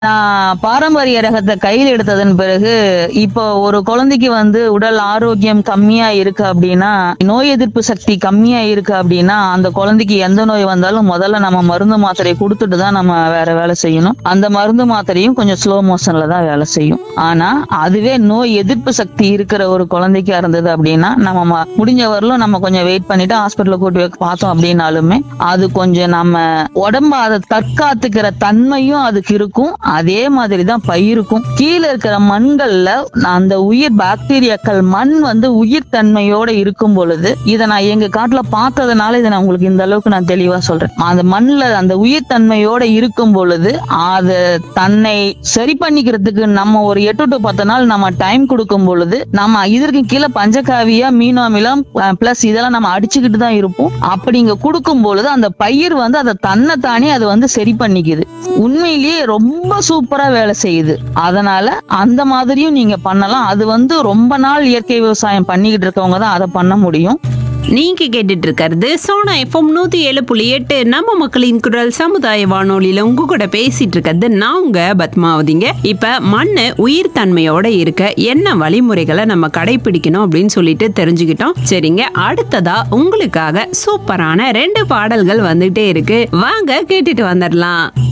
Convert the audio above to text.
நான் பாரம்பரிய ரகத்தை கையில் எடுத்ததன் பிறகு இப்போ ஒரு குழந்தைக்கு வந்து உடல் ஆரோக்கியம் கம்மியா இருக்கு அப்படின்னா நோய் எதிர்ப்பு சக்தி கம்மியா இருக்கு அப்படின்னா அந்த குழந்தைக்கு எந்த நோய் வந்தாலும் முதல்ல நம்ம மருந்து மாத்திரை கொடுத்துட்டு தான் நம்ம வேற வேலை செய்யணும் அந்த மருந்து மாத்திரையும் கொஞ்சம் ஸ்லோ மோஷன்ல தான் வேலை செய்யும் ஆனா அதுவே நோய் எதிர்ப்பு சக்தி இருக்கிற ஒரு குழந்தைக்கா இருந்தது அப்படின்னா நம்ம ம- முடிஞ்ச வரலும் நம்ம கொஞ்சம் வெயிட் பண்ணிட்டு ஹாஸ்பிட்டல்ல கூட்டி போய் பார்த்தோம் அப்படின்னாலுமே அது கொஞ்சம் நம்ம உடம்ப அதை தற்காத்துக்கிற தன்மையும் அதுக்கு இருக்கும் அதே மாதிரி தான் பயிருக்கும் கீழே இருக்கிற மண்கள்ல அந்த உயிர் பாக்டீரியாக்கள் மண் வந்து உயிர் தன்மையோட இருக்கும் பொழுது இதை நான் எங்க காட்டுல பார்த்ததுனால இதை நான் உங்களுக்கு இந்த அளவுக்கு நான் தெளிவா சொல்றேன் அந்த மண்ணுல அந்த உயிர் தன்மையோட இருக்கும் பொழுது அது தன்னை சரி பண்ணிக்கிறதுக்கு நம்ம ஒரு எட்டு டு பத்து நாள் நம்ம டைம் கொடுக்கும் பொழுது நம்ம இதற்கு கீழே பஞ்சகாவியா மீனோமிலம் பிளஸ் இதெல்லாம் நம்ம அடிச்சுக்கிட்டு தான் இருப்போம் அப்படிங்க கொடுக்கும் பொழுது அந்த பயிர் வந்து அதை தன்னை தானே அது வந்து சரி பண்ணிக்குது உண்மையிலேயே ரொம்ப சூப்பரா வேலை செய்யுது அதனால அந்த மாதிரியும் நீங்க பண்ணலாம் அது வந்து ரொம்ப நாள் இயற்கை விவசாயம் பண்ணிக்கிட்டு இருக்கவங்க தான் அதை பண்ண முடியும் நீங்க கேட்டுட்டு இருக்கிறது சோனா எஃப்எம் நூத்தி ஏழு புள்ளி எட்டு நம்ம மக்களின் குரல் சமுதாய வானொலியில உங்க கூட பேசிட்டு இருக்கிறது நான் உங்க பத்மாவதிங்க இப்ப மண்ணு உயிர் தன்மையோட இருக்க என்ன வழிமுறைகளை நம்ம கடைபிடிக்கணும் அப்படின்னு சொல்லிட்டு தெரிஞ்சுக்கிட்டோம் சரிங்க அடுத்ததா உங்களுக்காக சூப்பரான ரெண்டு பாடல்கள் வந்துட்டே இருக்கு வாங்க கேட்டுட்டு வந்துடலாம்